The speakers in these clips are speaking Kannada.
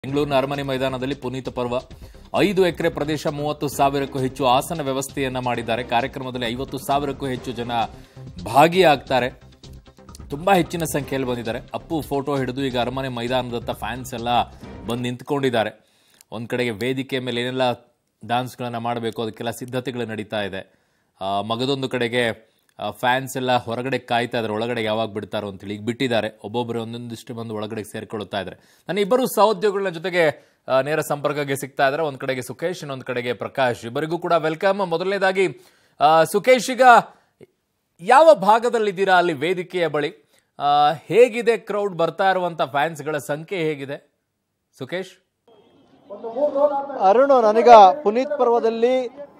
ಬೆಂಗಳೂರಿನ ಅರಮನೆ ಮೈದಾನದಲ್ಲಿ ಪುನೀತ ಪರ್ವ ಐದು ಎಕರೆ ಪ್ರದೇಶ ಮೂವತ್ತು ಸಾವಿರಕ್ಕೂ ಹೆಚ್ಚು ಆಸನ ವ್ಯವಸ್ಥೆಯನ್ನ ಮಾಡಿದ್ದಾರೆ ಕಾರ್ಯಕ್ರಮದಲ್ಲಿ ಐವತ್ತು ಸಾವಿರಕ್ಕೂ ಹೆಚ್ಚು ಜನ ಭಾಗಿಯಾಗ್ತಾರೆ ತುಂಬಾ ಹೆಚ್ಚಿನ ಸಂಖ್ಯೆಯಲ್ಲಿ ಬಂದಿದ್ದಾರೆ ಅಪ್ಪು ಫೋಟೋ ಹಿಡಿದು ಈಗ ಅರಮನೆ ಮೈದಾನದತ್ತ ಫ್ಯಾನ್ಸ್ ಎಲ್ಲ ಬಂದು ನಿಂತ್ಕೊಂಡಿದ್ದಾರೆ ಒಂದ್ ಕಡೆಗೆ ವೇದಿಕೆ ಮೇಲೆ ಏನೆಲ್ಲ ಡಾನ್ಸ್ಗಳನ್ನ ಮಾಡಬೇಕು ಅದಕ್ಕೆಲ್ಲ ಸಿದ್ಧತೆಗಳು ನಡೀತಾ ಇದೆ ಆ, ಮಗದೊಂದು ಕಡೆಗೆ ಫ್ಯಾನ್ಸ್ ಎಲ್ಲ ಹೊರಗಡೆ ಕಾಯ್ತಾ ಇದ್ದಾರೆ ಒಳಗಡೆ ಯಾವಾಗ ಬಿಡ್ತಾರೋ ಅಂತೇಳಿ ಈಗ ಬಿಟ್ಟಿದ್ದಾರೆ ಒಬ್ಬೊಬ್ಬರು ಒಂದೊಂದಿಷ್ಟು ಬಂದು ಒಳಗಡೆ ಸೇರ್ಕೊಳ್ತಾ ಇದ್ದಾರೆ ನನ್ನ ಇಬ್ಬರು ಸಹೋದ್ಯೋಗಿಗಳ ಜೊತೆಗೆ ಆ, ನೇರ ಸಂಪರ್ಕಕ್ಕೆ ಸಿಗ್ತಾ ಇದ್ದಾರೆ ಒಂದ್ ಕಡೆಗೆ ಸುಖೇಶ್ ಇನ್ನೊಂದ್ ಕಡೆಗೆ ಪ್ರಕಾಶ್ ಇಬ್ಬರಿಗೂ ಕೂಡ ವೆಲ್ಕಮ್ ಮೊದಲನೇದಾಗಿ ಆ, ಸುಖೇಶ್ ಈಗ ಯಾವ ಭಾಗದಲ್ಲಿದ್ದೀರಾ ಅಲ್ಲಿ ವೇದಿಕೆಯ ಬಳಿ ಆ, ಹೇಗಿದೆ ಕ್ರೌಡ್ ಬರ್ತಾ ಇರುವಂತ ಫ್ಯಾನ್ಸ್ಗಳ ಸಂಖ್ಯೆ ಹೇಗಿದೆ ಸುಖೇಶ್ ಅರುಣ್ ನನಗ ಪುನೀತ್ ಪರ್ವದಲ್ಲಿ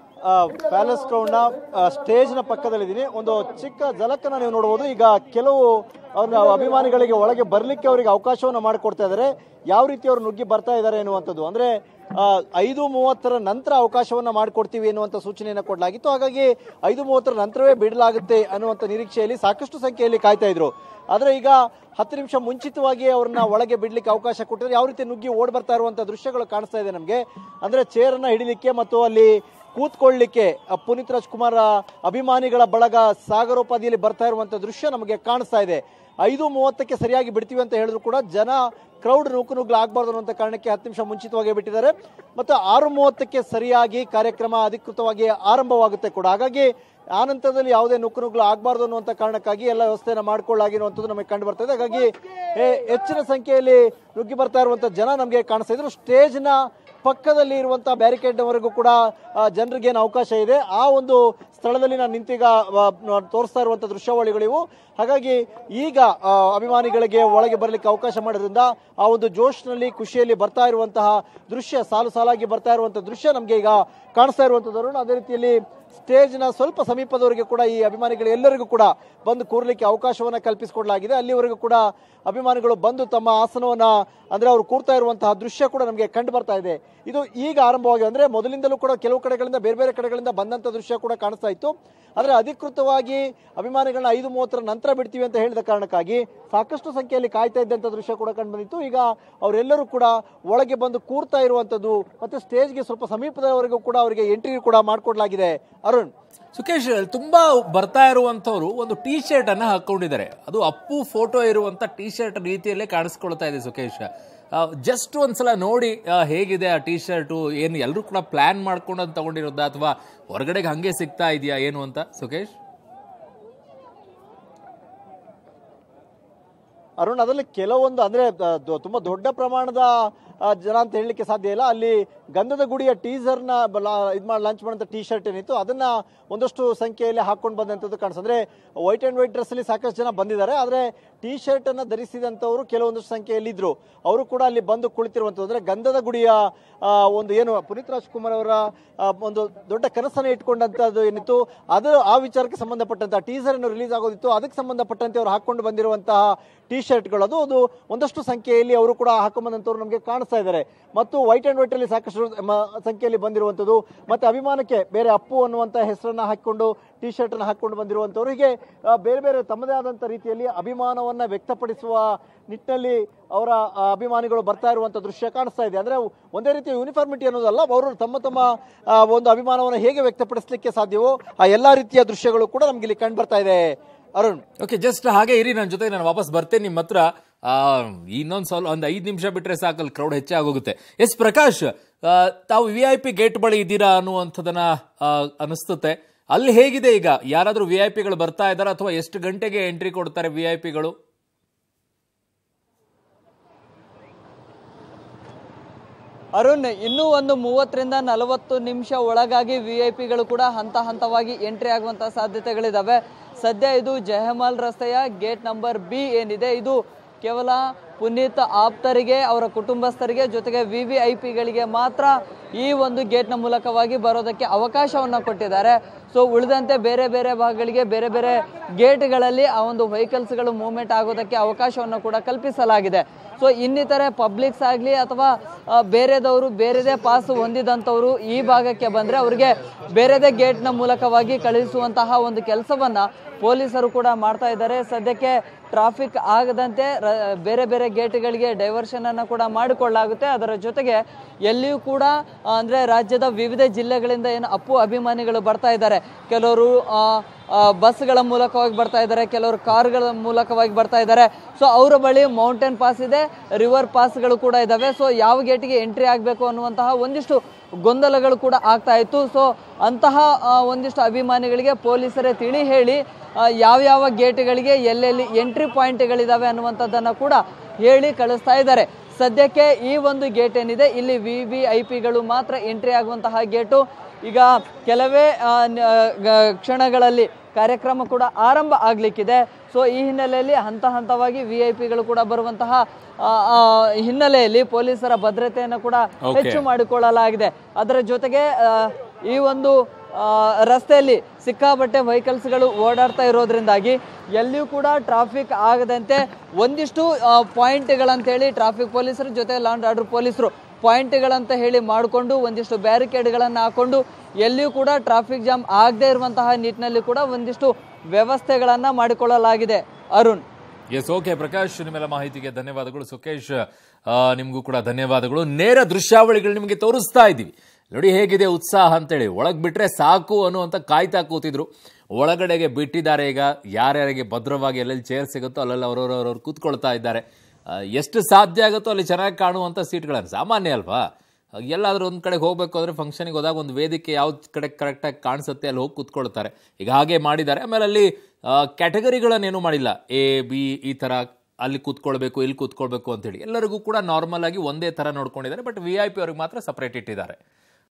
ಪ್ಯಾಲೇಸ್ ಗ್ರೌಂಡ್ನ ಸ್ಟೇಜ್ನ ಪಕ್ಕದಲ್ಲಿದ್ದೀನಿ ಒಂದು ಚಿಕ್ಕ ಜಲಕ್ಕನ್ನ ನೀವು ನೋಡಬಹುದು ಈಗ ಕೆಲವು ಅವ್ರ ಅಭಿಮಾನಿಗಳಿಗೆ ಒಳಗೆ ಬರಲಿಕ್ಕೆ ಅವರಿಗೆ ಅವಕಾಶವನ್ನು ಮಾಡಿಕೊಡ್ತಾ ಇದ್ದಾರೆ ಯಾವ ರೀತಿ ಅವರು ನುಗ್ಗಿ ಬರ್ತಾ ಇದ್ದಾರೆ ಎನ್ನುವಂಥದ್ದು ಅಂದ್ರೆ ಆ, ಐದು ಮೂವತ್ತರ ನಂತರ ಅವಕಾಶವನ್ನ ಮಾಡಿಕೊಡ್ತೀವಿ ಎನ್ನುವಂಥ ಸೂಚನೆಯನ್ನು ಕೊಡಲಾಗಿತ್ತು ಹಾಗಾಗಿ ಐದು ಮೂವತ್ತರ ನಂತರವೇ ಬಿಡಲಾಗುತ್ತೆ ಅನ್ನುವಂಥ ನಿರೀಕ್ಷೆಯಲ್ಲಿ ಸಾಕಷ್ಟು ಸಂಖ್ಯೆಯಲ್ಲಿ ಕಾಯ್ತಾ ಇದ್ರು ಆದ್ರೆ ಈಗ ಹತ್ತು ನಿಮಿಷ ಮುಂಚಿತವಾಗಿ ಅವ್ರನ್ನ ಒಳಗೆ ಬಿಡ್ಲಿಕ್ಕೆ ಅವಕಾಶ ಕೊಟ್ಟಿದ್ರೆ ಯಾವ ರೀತಿ ನುಗ್ಗಿ ಓಡ್ ಬರ್ತಾ ಇರುವಂತ ದೃಶ್ಯಗಳು ಕಾಣಿಸ್ತಾ ಇದೆ ನಮಗೆ ಅಂದ್ರೆ ಚೇರ್ ಅನ್ನ ಹಿಡಿಲಿಕ್ಕೆ ಮತ್ತು ಅಲ್ಲಿ ಕೂತ್ಕೊಳ್ಳಿಕ್ಕೆ ಆ ಪುನೀತ್ ರಾಜ್ಕುಮಾರ್ ಅಭಿಮಾನಿಗಳ ಬಳಗ ಸಾಗರೋಪಾದಿಯಲ್ಲಿ ಬರ್ತಾ ಇರುವಂತ ದೃಶ್ಯ ನಮಗೆ ಕಾಣಿಸ್ತಾ ಇದೆ ಐದು ಮೂವತ್ತಕ್ಕೆ ಸರಿಯಾಗಿ ಬಿಡ್ತೀವಿ ಅಂತ ಹೇಳಿದ್ರು ಕೂಡ ಜನ ಕ್ರೌಡ್ ನೂಕು ನುಗ್ಲು ಆಗ್ಬಾರ್ದು ಅನ್ನುವಂಥ ಕಾರಣಕ್ಕೆ ಹತ್ತು ನಿಮಿಷ ಮುಂಚಿತವಾಗಿ ಬಿಟ್ಟಿದ್ದಾರೆ ಮತ್ತು ಆರು ಮೂವತ್ತಕ್ಕೆ ಸರಿಯಾಗಿ ಕಾರ್ಯಕ್ರಮ ಅಧಿಕೃತವಾಗಿ ಆರಂಭವಾಗುತ್ತೆ ಕೂಡ ಹಾಗಾಗಿ ಆ ನಂತರದಲ್ಲಿ ಯಾವುದೇ ನುಕ್ಕು ನುಗ್ಲು ಆಗಬಾರ್ದು ಅನ್ನುವಂಥ ಕಾರಣಕ್ಕಾಗಿ ಎಲ್ಲ ವ್ಯವಸ್ಥೆಯನ್ನು ಮಾಡ್ಕೊಳ್ಳಾಗಿರುವಂಥದ್ದು ನಮಗೆ ಕಂಡು ಬರ್ತಾ ಇದೆ ಹಾಗಾಗಿ ಏ, ಹೆಚ್ಚಿನ ಸಂಖ್ಯೆಯಲ್ಲಿ ನುಗ್ಗಿ ಬರ್ತಾ ಇರುವಂಥ ಜನ ನಮಗೆ ಕಾಣಿಸ್ತಾ ಇದ್ರು ಸ್ಟೇಜ್ನ ಪಕ್ಕದಲ್ಲಿ ಇರುವಂಥ ಬ್ಯಾರಿಕೇಡ್ವರೆಗೂ ಕೂಡ ಆ, ಜನರಿಗೆ ಏನು ಅವಕಾಶ ಇದೆ ಆ ಒಂದು ಸ್ಥಳದಲ್ಲಿ ನಾನು ನಿಂತೀಗ ಆ, ನ- ತೋರಿಸ್ತಾ ಇರುವಂಥ ದೃಶ್ಯಾವಳಿಗಳಿವು ಹಾಗಾಗಿ ಈಗ ಆ, ಅಭಿಮಾನಿಗಳಿಗೆ ಒಳಗೆ ಬರಲಿಕ್ಕೆ ಅವಕಾಶ ಮಾಡೋದ್ರಿಂದ ಆ ಒಂದು ಜೋಶ್ನಲ್ಲಿ ಖುಷಿಯಲ್ಲಿ ಬರ್ತಾ ಇರುವಂತಹ ದೃಶ್ಯ ಸಾಲು ಸಾಲಾಗಿ ಬರ್ತಾ ಇರುವಂಥ ದೃಶ್ಯ ನಮಗೆ ಈಗ ಕಾಣಿಸ್ತಾ ಇರುವಂಥದ್ದು ಅದೇ ರೀತಿಯಲ್ಲಿ ಸ್ಟೇಜ್ನ ಸ್ವಲ್ಪ ಸಮೀಪದವರೆಗೆ ಕೂಡ ಈ ಅಭಿಮಾನಿಗಳು ಎಲ್ಲರಿಗೂ ಕೂಡ ಬಂದು ಕೂರ್ಲಿಕ್ಕೆ ಅವಕಾಶವನ್ನ ಕಲ್ಪಿಸಿಕೊಡಲಾಗಿದೆ ಅಲ್ಲಿವರೆಗೂ ಕೂಡ ಅಭಿಮಾನಿಗಳು ಬಂದು ತಮ್ಮ ಆಸನವನ್ನ ಅಂದ್ರೆ ಅವರು ಕೂರ್ತಾ ಇರುವಂತಹ ದೃಶ್ಯ ಕೂಡ ನಮಗೆ ಕಂಡು ಬರ್ತಾ ಇದೆ ಇದು ಈಗ ಆರಂಭವಾಗಿದೆ ಅಂದ್ರೆ ಮೊದಲಿಂದಲೂ ಕೂಡ ಕೆಲವು ಕಡೆಗಳಿಂದ ಬೇರೆ ಬೇರೆ ಕಡೆಗಳಿಂದ ಬಂದಂತ ದೃಶ್ಯ ಕೂಡ ಕಾಣಿಸ್ತಾ ಇತ್ತು ಆದ್ರೆ ಅಧಿಕೃತವಾಗಿ ಅಭಿಮಾನಿಗಳನ್ನ ಐದು ಮೂವತ್ತರ ನಂತರ ಬಿಡ್ತೀವಿ ಅಂತ ಹೇಳಿದ ಕಾರಣಕ್ಕಾಗಿ ಸಾಕಷ್ಟು ಸಂಖ್ಯೆಯಲ್ಲಿ ಕಾಯ್ತಾ ಇದ್ದಂತ ದೃಶ್ಯ ಕೂಡ ಕಂಡು ಬಂದಿತ್ತು ಈಗ ಅವರೆಲ್ಲರೂ ಕೂಡ ಒಳಗೆ ಬಂದು ಕೂರ್ತಾ ಇರುವಂತದ್ದು ಮತ್ತೆ ಸ್ಟೇಜ್ಗೆ ಸ್ವಲ್ಪ ಸಮೀಪದವರೆಗೂ ಕೂಡ ಅವರಿಗೆ ಎಂಟ್ರಿ ಕೂಡ ಮಾಡಿಕೊಡ್ಲಾಗಿದೆ ಅರುಣ್ ಸುಖೇಶ್ ತುಂಬಾ ಬರ್ತಾ ಇರುವಂತವ್ರು ಒಂದು ಟೀ ಶರ್ಟ್ ಅನ್ನ ಹಾಕೊಂಡಿದ್ದಾರೆ ಅದು ಅಪ್ಪು ಫೋಟೋ ಇರುವಂತ ಟೀ ಶರ್ಟ್ ರೀತಿಯಲ್ಲೇ ಕಾಣಿಸ್ಕೊಳ್ತಾ ಇದೆ ಸುಖೇಶ್ ಜಸ್ಟ್ ಒಂದ್ಸಲ ನೋಡಿ ಆ, ಹೇಗಿದೆ ಆ ಟೀ ಶರ್ಟು ಏನು ಎಲ್ಲರೂ ಕೂಡ ಪ್ಲಾನ್ ಮಾಡ್ಕೊಂಡು ಅದ್ ತಗೊಂಡಿರೋದಾ ಅಥವಾ ಹೊರಗಡೆಗೆ ಹಂಗೆ ಸಿಗ್ತಾ ಇದೆಯಾ ಏನು ಅಂತ ಸುಖೇಶ್ ಅರುಣ್ ಅದರಲ್ಲಿ ಕೆಲವೊಂದು ಅಂದ್ರೆ ದ- ದೊ- ತುಂಬಾ ದೊಡ್ಡ ಪ್ರಮಾಣದ ಆ, ಜನ ಅಂತ ಹೇಳಲಿಕ್ಕೆ ಸಾಧ್ಯ ಇಲ್ಲ ಅಲ್ಲಿ ಗಂಧದ ಗುಡಿಯ ಟೀಸರ್ ನ ಇದು ಮಾಡಿ ಲಾಂಚ್ ಮಾಡುವಂತ ಟೀ ಶರ್ಟ್ ಏನಿತ್ತು ಅದನ್ನ ಒಂದಷ್ಟು ಸಂಖ್ಯೆಯಲ್ಲಿ ಹಾಕೊಂಡು ಬಂದಂತದ್ದು ಕಾಣಿಸ್ತದೆ ಅಂದ್ರೆ ವೈಟ್ ಅಂಡ್ ವೈಟ್ ಡ್ರೆಸ್ ಅಲ್ಲಿ ಸಾಕಷ್ಟು ಜನ ಬಂದಿದ್ದಾರೆ ಆದ್ರೆ ಟೀ ಶರ್ಟ್ ಅನ್ನ ಧರಿಸಿದಂತವರು ಕೆಲವೊಂದಷ್ಟು ಸಂಖ್ಯೆಯಲ್ಲಿ ಇದ್ರು ಅವರು ಕೂಡ ಅಲ್ಲಿ ಬಂದು ಕುಳಿತಿರುವಂತದ್ದು ಅಂದ್ರೆ ಗಂಧದ ಗುಡಿಯ ಆ, ಒಂದು ಏನು ಪುನೀತ್ ರಾಜ್ಕುಮಾರ್ ಅವರ ಆ, ಒಂದು ದೊಡ್ಡ ಕನಸನ್ನ ಇಟ್ಕೊಂಡಂತದ್ದು ಏನಿತ್ತು ಅದು ಆ ವಿಚಾರಕ್ಕೆ ಸಂಬಂಧಪಟ್ಟಂತ ಟೀಸರ್ ಅನ್ನು ರಿಲೀಸ್ ಆಗೋದಿತ್ತು ಅದಕ್ಕೆ ಸಂಬಂಧಪಟ್ಟಂತೆ ಅವರು ಹಾಕೊಂಡು ಬಂದಿರುವಂತಹ ಟಿ ಶರ್ಟ್ಗಳು ಅದು ಅದು ಒಂದಷ್ಟು ಸಂಖ್ಯೆಯಲ್ಲಿ ಅವರು ಕೂಡ ಹಾಕೊಂಡ್ಬಂದಂತವ್ರು ನಮಗೆ ಕಾಣಿಸ್ತಾ ಇದ್ದಾರೆ ಮತ್ತು ವೈಟ್ ಅಂಡ್ ವೈಟ್ ಅಲ್ಲಿ ಸಾಕಷ್ಟು ಮ- ಸಂಖ್ಯೆಯಲ್ಲಿ ಬಂದಿರುವಂತದ್ದು ಮತ್ತೆ ಅಭಿಮಾನಕ್ಕೆ ಬೇರೆ ಅಪ್ಪು ಅನ್ನುವಂತ ಹೆಸರನ್ನ ಹಾಕೊಂಡು ಟಿ ಶರ್ಟ್ ಅನ್ನ ಹಾಕೊಂಡು ಬಂದಿರುವಂತವ್ರು ಹೀಗೆ ಆ, ಬೇರೆ ಬೇರೆ ತಮ್ಮದೇ ಆದಂತ ರೀತಿಯಲ್ಲಿ ಅಭಿಮಾನವನ್ನ ವ್ಯಕ್ತಪಡಿಸುವ ನಿಟ್ಟಿನಲ್ಲಿ ಅವರ ಆ, ಅಭಿಮಾನಿಗಳು ಬರ್ತಾ ಇರುವಂತ ದೃಶ್ಯ ಕಾಣಿಸ್ತಾ ಇದೆ ಅಂದ್ರೆ ಒಂದೇ ರೀತಿಯ ಯೂನಿಫಾರ್ಮಿಟಿ ಅನ್ನೋದಲ್ಲ ಅವರು ತಮ್ಮ ತಮ್ಮ ಆ, ಒಂದು ಅಭಿಮಾನವನ್ನು ಹೇಗೆ ವ್ಯಕ್ತಪಡಿಸಲಿಕ್ಕೆ ಸಾಧ್ಯವೋ ಆ ಎಲ್ಲಾ ರೀತಿಯ ದೃಶ್ಯಗಳು ಕೂಡ ನಮ್ಗೆ ಇಲ್ಲಿ ಕಂಡು ಬರ್ತಾ ಇದೆ ಅರುಣ್ ಓಕೆ ಜಸ್ಟ್ ಹಾಗೆ ಇರಿ ನನ್ನ ಜೊತೆ ನಾನು ವಾಪಸ್ ಬರ್ತೇನೆ ನಿಮ್ಮ ಹತ್ರ ಆ, ಇನ್ನೊಂದ್ ಸ್ವಲ್ಪ ಒಂದು ಐದು ನಿಮಿಷ ಬಿಟ್ರೆ ಸಾಕಲ್ಲಿ ಕ್ರೌಡ್ ಹೆಚ್ಚಾಗೋಗುತ್ತೆ ಎಸ್ ಪ್ರಕಾಶ್ ಆ, ತಾವು ವಿ ಐ ಪಿ ಗೇಟ್ ಬಳಿ ಇದ್ದೀರಾ ಅನ್ನುವಂಥದ್ದನ್ನ ಆ, ಅನಿಸ್ತುತ್ತೆ ಅಲ್ಲಿ ಹೇಗಿದೆ ಈಗ ಯಾರಾದರೂ ವಿ ಐ ಪಿಗಳು ಬರ್ತಾ ಇದ್ದಾರಾ ಅಥವಾ ಎಷ್ಟು ಗಂಟೆಗೆ ಎಂಟ್ರಿ ಕೊಡ್ತಾರೆ ವಿ ಐ ಪಿಗಳು ಅರುಣ್ ಇನ್ನೂ ಒಂದು ಮೂವತ್ತರಿಂದ ನಲವತ್ತು ನಿಮಿಷ ಒಳಗಾಗಿ ವಿ ಐ ಪಿಗಳು ಕೂಡ ಹಂತ ಹಂತವಾಗಿ ಎಂಟ್ರಿ ಆಗುವಂತಹ ಸಾಧ್ಯತೆಗಳಿದಾವೆ ಸದ್ಯ ಇದು ಜಯಮಾಲ್ ರಸ್ತೆಯ ಗೇಟ್ ನಂಬರ್ ಬಿ ಏನಿದೆ ಇದು ಕೇವಲ ಪುನೀತ್ ಆಪ್ತರಿಗೆ ಅವರ ಕುಟುಂಬಸ್ಥರಿಗೆ ಜೊತೆಗೆ ವಿ ವಿ ಐ ಪಿಗಳಿಗೆ ಮಾತ್ರ ಈ ಒಂದು ಗೇಟ್ನ ಮೂಲಕವಾಗಿ ಬರೋದಕ್ಕೆ ಅವಕಾಶವನ್ನು ಕೊಟ್ಟಿದ್ದಾರೆ ಸೊ ಉಳಿದಂತೆ ಬೇರೆ ಬೇರೆ ಭಾಗಗಳಿಗೆ ಬೇರೆ ಬೇರೆ ಗೇಟ್ಗಳಲ್ಲಿ ಆ ಒಂದು ವೆಹಿಕಲ್ಸ್ಗಳು ಮೂವ್ಮೆಂಟ್ ಆಗೋದಕ್ಕೆ ಅವಕಾಶವನ್ನು ಕೂಡ ಕಲ್ಪಿಸಲಾಗಿದೆ ಸೊ ಇನ್ನಿತರೆ ಪಬ್ಲಿಕ್ಸ್ ಆಗಲಿ ಅಥವಾ ಆ, ಬೇರೆದವರು ಬೇರೆದೇ ಪಾಸ್ ಹೊಂದಿದಂಥವರು ಈ ಭಾಗಕ್ಕೆ ಬಂದರೆ ಅವರಿಗೆ ಬೇರೆದೇ ಗೇಟ್ನ ಮೂಲಕವಾಗಿ ಕಳುಹಿಸುವಂತಹ ಒಂದು ಕೆಲಸವನ್ನ ಪೊಲೀಸರು ಕೂಡ ಮಾಡ್ತಾ ಇದ್ದಾರೆ ಸದ್ಯಕ್ಕೆ ಟ್ರಾಫಿಕ್ ಆಗದಂತೆ ರ- ಬೇರೆ ಬೇರೆ ಗೇಟ್ಗಳಿಗೆ ಡೈವರ್ಷನ್ ಅನ್ನು ಕೂಡ ಮಾಡಿಕೊಳ್ಳಲಾಗುತ್ತೆ ಅದರ ಜೊತೆಗೆ ಎಲ್ಲಿಯೂ ಕೂಡ ಆ, ಅಂದ್ರೆ ರಾಜ್ಯದ ವಿವಿಧ ಜಿಲ್ಲೆಗಳಿಂದ ಏನು ಅಪ್ಪು ಅಭಿಮಾನಿಗಳು ಬರ್ತಾ ಇದ್ದಾರೆ ಕೆಲವರು ಆ, ಆ, ಬಸ್ಗಳ ಮೂಲಕವಾಗಿ ಬರ್ತಾ ಇದ್ದಾರೆ ಕೆಲವರು ಕಾರ್ಗಳ ಮೂಲಕವಾಗಿ ಬರ್ತಾ ಇದ್ದಾರೆ ಸೊ ಅವರ ಬಳಿ ಮೌಂಟೇನ್ ಪಾಸ್ ಇದೆ ರಿವರ್ ಪಾಸ್ಗಳು ಕೂಡ ಇದಾವೆ ಸೊ ಯಾವ ಗೇಟಿಗೆ ಎಂಟ್ರಿ ಆಗಬೇಕು ಅನ್ನುವಂತಹ ಒಂದಿಷ್ಟು ಗೊಂದಲಗಳು ಕೂಡ ಆಗ್ತಾ ಇತ್ತು ಸೊ ಅಂತಹ ಆ, ಒಂದಿಷ್ಟು ಅಭಿಮಾನಿಗಳಿಗೆ ಪೊಲೀಸರೇ ತಿಳಿ ಹೇಳಿ ಆ, ಯಾವ್ಯಾವ ಗೇಟ್ಗಳಿಗೆ ಎಲ್ಲೆಲ್ಲಿ ಎಂಟ್ರಿ ಪಾಯಿಂಟ್ಗಳಿದಾವೆ ಅನ್ನುವಂಥದ್ದನ್ನು ಕೂಡ ಹೇಳಿ ಕಳಿಸ್ತಾ ಇದ್ದಾರೆ ಸದ್ಯಕ್ಕೆ ಈ ಒಂದು ಗೇಟ್ ಏನಿದೆ ಇಲ್ಲಿ ವಿ ವಿ ಐ ಪಿಗಳು ಮಾತ್ರ ಎಂಟ್ರಿ ಆಗುವಂತಹ ಗೇಟು ಈಗ ಕೆಲವೇ ಆ, ನ- ಗ- ಕ್ಷಣಗಳಲ್ಲಿ ಕಾರ್ಯಕ್ರಮ ಕೂಡ ಆರಂಭ ಆಗ್ಲಿಕ್ಕಿದೆ ಸೊ ಈ ಹಿನ್ನೆಲೆಯಲ್ಲಿ ಹಂತ ಹಂತವಾಗಿ ವಿ ಐ ಪಿಗಳು ಕೂಡ ಬರುವಂತಹ ಆ, ಆ, ಹಿನ್ನೆಲೆಯಲ್ಲಿ ಪೊಲೀಸರ ಭದ್ರತೆಯನ್ನು ಕೂಡ Okay. ಹೆಚ್ಚು ಮಾಡಿಕೊಳ್ಳಲಾಗಿದೆ ಅದರ ಜೊತೆಗೆ ಆ, ಈ ಒಂದು ಆ, ರಸ್ತೆಯಲ್ಲಿ ಸಿಕ್ಕಾಪಟ್ಟೆ ವೆಹಿಕಲ್ಸ್ಗಳು ಓಡಾಡ್ತಾ ಇರೋದ್ರಿಂದಾಗಿ ಎಲ್ಲಿಯೂ ಕೂಡ ಟ್ರಾಫಿಕ್ ಆಗದಂತೆ ಒಂದಿಷ್ಟು ಆ, ಪಾಯಿಂಟ್ಗಳಂತೇಳಿ ಟ್ರಾಫಿಕ್ ಪೊಲೀಸರು ಜೊತೆ ಲಾಂಡ್ ಆರ್ಡರ್ ಪೊಲೀಸರು ಪಾಯಿಂಟ್ಗಳಂತ ಹೇಳಿ ಮಾಡಿಕೊಂಡು ಒಂದಿಷ್ಟು ಬ್ಯಾರಿಕೇಡ್ಗಳನ್ನು ಹಾಕೊಂಡು ಎಲ್ಲಿಯೂ ಕೂಡ ಟ್ರಾಫಿಕ್ ಜಾಮ್ ಆಗದೇ ಇರುವಂತಹ ನಿಟ್ಟಿನಲ್ಲಿ ಕೂಡ ಒಂದಿಷ್ಟು ವ್ಯವಸ್ಥೆಗಳನ್ನ ಮಾಡಿಕೊಳ್ಳಲಾಗಿದೆ ಅರುಣ್ ಎಸ್ ಓಕೆ ಪ್ರಕಾಶ್ ನಿಮ್ಮೆಲ್ಲ ಮಾಹಿತಿಗೆ ಧನ್ಯವಾದಗಳು ಸುಕೇಶ್ ಆ, ನಿಮಗೂ ಕೂಡ ಧನ್ಯವಾದಗಳು ನೇರ ದೃಶ್ಯಾವಳಿಗಳು ನಿಮಗೆ ತೋರಿಸ್ತಾ ಇದ್ದೀವಿ ನೋಡಿ ಹೇಗಿದೆ ಉತ್ಸಾಹ ಅಂತೇಳಿ ಒಳಗೆ ಬಿಟ್ರೆ ಸಾಕು ಅನ್ನುವಂತ ಕಾಯ್ತಾ ಕೂತಿದ್ರು ಒಳಗಡೆಗೆ ಬಿಟ್ಟಿದ್ದಾರೆ ಈಗ ಯಾರ್ಯಾರಿಗೆ ಭದ್ರವಾಗಿ ಎಲ್ಲೆಲ್ಲಿ ಚೇರ್ ಸಿಗುತ್ತೋ ಅಲ್ಲೆಲ್ಲ ಅವ್ರವ್ರವ್ರವ್ರು ಕೂತ್ಕೊಳ್ತಾ ಇದ್ದಾರೆ ಆ, ಎಷ್ಟು ಸಾಧ್ಯ ಆಗುತ್ತೋ ಅಲ್ಲಿ ಚೆನ್ನಾಗಿ ಕಾಣುವಂಥ ಸೀಟ್ಗಳನ್ನು ಸಾಮಾನ್ಯ ಅಲ್ವಾ ಎಲ್ಲಾದ್ರೂ ಒಂದು ಕಡೆಗೆ ಹೋಗ್ಬೇಕು ಅಂದ್ರೆ ಫಂಕ್ಷನಿಗೆ ಹೋದಾಗ ಒಂದು ವೇದಿಕೆ ಯಾವ ಕಡೆ ಕರೆಕ್ಟಾಗಿ ಕಾಣಿಸುತ್ತೆ ಅಲ್ಲಿ ಹೋಗಿ ಕೂತ್ಕೊಳ್ತಾರೆ ಈಗ ಹಾಗೆ ಮಾಡಿದ್ದಾರೆ ಆಮೇಲೆ ಅಲ್ಲಿ ಕ್ಯಾಟಗರಿಗಳನ್ನೇನು ಮಾಡಿಲ್ಲ ಎ ಬಿ ಈ ಥರ ಅಲ್ಲಿ ಕೂತ್ಕೊಳ್ಬೇಕು ಇಲ್ಲಿ ಕೂತ್ಕೊಳ್ಬೇಕು ಅಂತೇಳಿ ಎಲ್ಲರಿಗೂ ಕೂಡ ನಾರ್ಮಲ್ ಆಗಿ ಒಂದೇ ಥರ ನೋಡ್ಕೊಂಡಿದ್ದಾರೆ ಬಟ್ ವಿ ಐ ಪಿ ಅವ್ರಿಗೆ ಮಾತ್ರ ಸಪ್ರೇಟ್ ಇಟ್ಟಿದ್ದಾರೆ